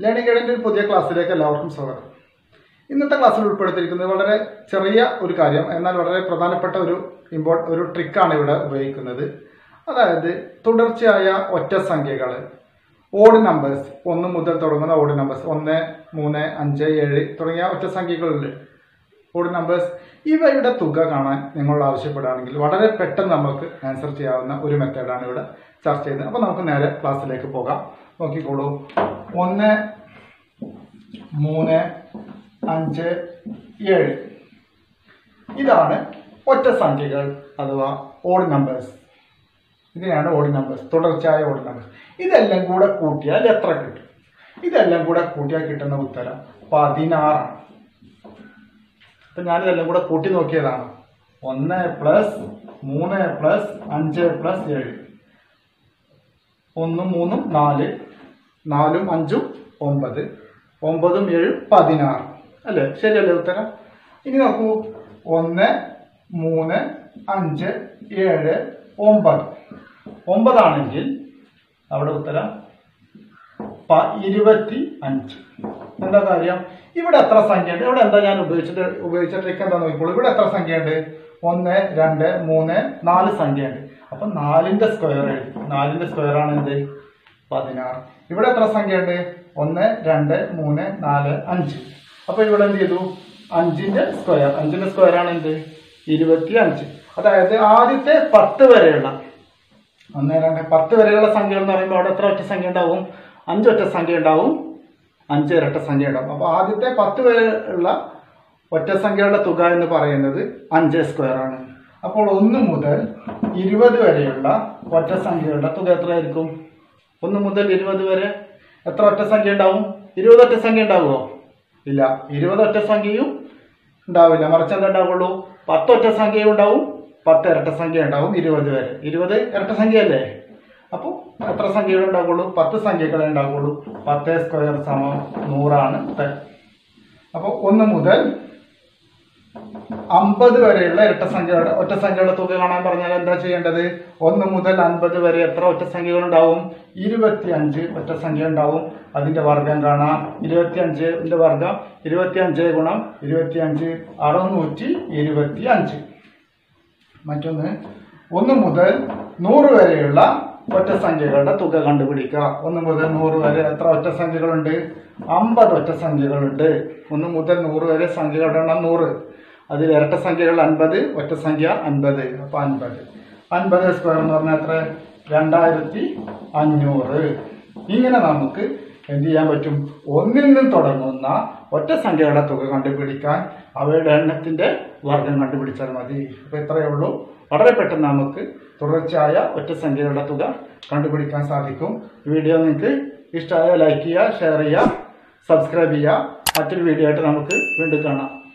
learning ഗൈഡിന്റെ ഒരു പുതിയ ക്ലാസ്സിലേക്ക് എല്ലാവർക്കും സ്വാഗതം ഇന്നത്തെ ക്ലാസ്സിൽ ഉൾപ്പെടുത്തിയിരിക്കുന്നത് വളരെ ചെറിയ ഒരു കാര്യം എന്നാൽ വളരെ പ്രധാനപ്പെട്ട ഒരു ഇമ്പോ ഒരു ട്രിക്കാണ് ഇവിടെ ഉപയോഗിക്കുന്നത് അതായത് തുടർച്ചയായ ഒറ്റ സംഖ്യകൾ ഓഡ് നമ്പേഴ്സ് ഒന്ന് മുതൽ തുടങ്ങുന്ന ഓഡ് നമ്പേഴ്സ് ഒന്ന് മൂന്ന് അഞ്ച് ഏഴ് തുടങ്ങിയ ഒറ്റ സംഖ്യകളുണ്ട് ഓഡ് നമ്പേഴ്സ് ഇവയുടെ തുക കാണാൻ നിങ്ങൾ ആവശ്യപ്പെടുകയാണെങ്കിൽ വളരെ പെട്ടെന്ന് നമുക്ക് ആൻസർ ചെയ്യാവുന്ന ഒരു മെത്തേഡാണ് ഇവിടെ ചർച്ച ചെയ്യുന്നത് അപ്പോൾ നമുക്ക് നേരെ ക്ലാസ്സിലേക്ക് പോകാം നോക്കിക്കോളൂ ഒന്ന് മൂന്ന് അഞ്ച് ഏഴ് ഇതാണ് ഒറ്റ സംഖ്യകൾ അഥവാ ഓഡ് നമ്പേഴ്സ് ഇതിനെയാണ് ഓഡ് നമ്പേഴ്സ് തുടർച്ചയായ ഓഡ് നമ്പേഴ്സ് ഇതെല്ലാം കൂടെ കൂട്ടിയാൽ എത്ര കിട്ടും ഇതെല്ലാം കൂടെ കൂട്ടിയാൽ കിട്ടുന്ന ഉത്തരം പതിനാറാണ് അപ്പൊ ഞാനിതെല്ലാം കൂടെ കൂട്ടി നോക്കിയതാണ് ഒന്ന് പ്ലസ് മൂന്ന് പ്ലസ് അഞ്ച് പ്ലസ് ഏഴ് ഒന്നും മൂന്നും നാല് നാലും അഞ്ചും ഒമ്പത് ഒമ്പതും ഏഴും പതിനാറ് അല്ലേ ശരിയല്ലേ ഉത്തരം ഇനി നോക്കൂ ഒന്ന് മൂന്ന് അഞ്ച് ഏഴ് ഒമ്പത് ഒമ്പതാണെങ്കിൽ അവിടെ ഉത്തരം പ- ഇരുപത്തി അഞ്ച് എന്താ കാര്യം ഇവിടെ എത്ര സംഖ്യയുണ്ട് ഇവിടെ എന്താ ഞാൻ ഉപയോഗിച്ചിട്ട് ഉപയോഗിച്ച ട്രിക്ക് എന്താ നോക്കിക്കോളൂ ഇവിടെ എത്ര സംഖ്യയുണ്ട് ഒന്ന് രണ്ട് മൂന്ന് നാല് സംഖ്യയുണ്ട് അപ്പൊ നാലിന്റെ സ്ക്വയർ എഴുതി നാലിന്റെ സ്ക്വയർ ആണ് എന്ത് പതിനാറ് ഇവിടെ എത്ര സംഖ്യയുണ്ട് ഒന്ന് രണ്ട് മൂന്ന് നാല് അഞ്ച് അപ്പൊ ഇവിടെ എന്ത് ചെയ്തു അഞ്ചിന്റെ സ്ക്വയർ അഞ്ചിന്റെ സ്ക്വയർ ആണ് എന്ത് ഇരുപത്തി അഞ്ച് അതായത് ആദ്യത്തെ പത്ത് വരെയുള്ള ഒന്ന് രണ്ട് പത്ത് വരെയുള്ള സംഖ്യകൾ എന്ന് പറയുമ്പോൾ അവിടെ എത്ര ഒറ്റ സംഖ്യ ഉണ്ടാവും അഞ്ച് ഒറ്റ സംഖ്യ ഉണ്ടാവും അഞ്ച് ഇരട്ട സംഖ്യ ഉണ്ടാവും അപ്പോൾ ആദ്യത്തെ പത്ത് വരെ ഉള്ള ഒറ്റ സംഖ്യകളുടെ തുക എന്ന് പറയുന്നത് അഞ്ച് സ്ക്വയർ ആണ് അപ്പോൾ ഒന്ന് മുതൽ ഇരുപത് വരെയുള്ള ഒറ്റ സംഖ്യകളുടെ തുക എത്രയായിരിക്കും ഒന്ന് മുതൽ ഇരുപത് വരെ എത്ര ഒറ്റ സംഖ്യ ഉണ്ടാവും ഇരുപത് ഒറ്റ സംഖ്യ ഉണ്ടാവുമോ ഇല്ല ഇരുപത് ഒറ്റ സംഖ്യയും ഉണ്ടാവില്ല മറിച്ച് എന്താ ഉണ്ടാവുള്ളൂ പത്ത് ഒറ്റ സംഖ്യയും ഉണ്ടാവും പത്ത് ഇരട്ട സംഖ്യ ഉണ്ടാവും ഇരുപത് വരെ ഇരുപത് ഇരട്ട സംഖ്യയല്ലേ അപ്പോൾ എത്ര സംഖ്യകൾ ഉണ്ടാവുള്ളൂ പത്ത് സംഖ്യകളെ ഉണ്ടാവുള്ളൂ പത്ത് സ്ക്വയർ സമം നൂറാണ് ഉത്തരം അപ്പോൾ ഒന്ന് മുതൽ അമ്പത് വരെയുള്ള ഇരട്ട സംഖ്യയുടെ ഒറ്റ സംഖ്യയുടെ തുക കാണാൻ പറഞ്ഞാൽ എന്താ ചെയ്യേണ്ടത് ഒന്ന് മുതൽ അൻപത് വരെ എത്ര ഒറ്റ സംഖ്യകൾ ഉണ്ടാവും ഇരുപത്തി അഞ്ച് ഒറ്റ സംഖ്യ ഉണ്ടാവും അതിന്റെ വർഗം കാണാം ഇരുപത്തി അഞ്ചിന്റെ വർഗം ഇരുപത്തി അഞ്ച് ഗുണം ഇരുപത്തി അഞ്ച് അറുന്നൂറ്റി ഇരുപത്തി അഞ്ച് മറ്റൊന്ന് ഒന്ന് മുതൽ നൂറ് വരെയുള്ള ഒറ്റ സംഖ്യകളുടെ തുക കണ്ടുപിടിക്കുക ഒന്ന് മുതൽ നൂറ് വരെ എത്ര ഒറ്റ സംഖ്യകളുണ്ട് അമ്പത് ഒറ്റ സംഖ്യകളുണ്ട് ഒന്ന് മുതൽ നൂറ് വരെ സംഖ്യകളുടെ എണ്ണം നൂറ് അതിൽ ഇരട്ട സംഖ്യകൾ അൻപത് ഒറ്റ സംഖ്യ അൻപത് അപ്പൊ അൻപത് അൻപത് സ്ക്വയർ എന്ന് പറഞ്ഞാൽ എത്ര രണ്ടായിരത്തി അഞ്ഞൂറ് ഇങ്ങനെ നമുക്ക് എന്ത് ചെയ്യാൻ പറ്റും ഒന്നിൽ നിന്നും തുടങ്ങുന്ന ഒറ്റ സംഖ്യകളുടെ തുക കണ്ടുപിടിക്കാൻ അവയുടെ എണ്ണത്തിന്റെ വർഗം കണ്ടുപിടിച്ചാൽ മതി അപ്പൊ ഇത്രയേ ഉള്ളൂ വളരെ പെട്ടെന്ന് നമുക്ക് തുടർച്ചയായ ഒറ്റ സംഖ്യകളുടെ തുക കണ്ടുപിടിക്കാൻ സാധിക്കും വീഡിയോ നിങ്ങൾക്ക് ഇഷ്ടമായ ലൈക്ക് ചെയ്യുക ഷെയർ ചെയ്യുക സബ്സ്ക്രൈബ് ചെയ്യുക മറ്റൊരു വീഡിയോ ആയിട്ട് നമുക്ക് വീണ്ടും കാണാം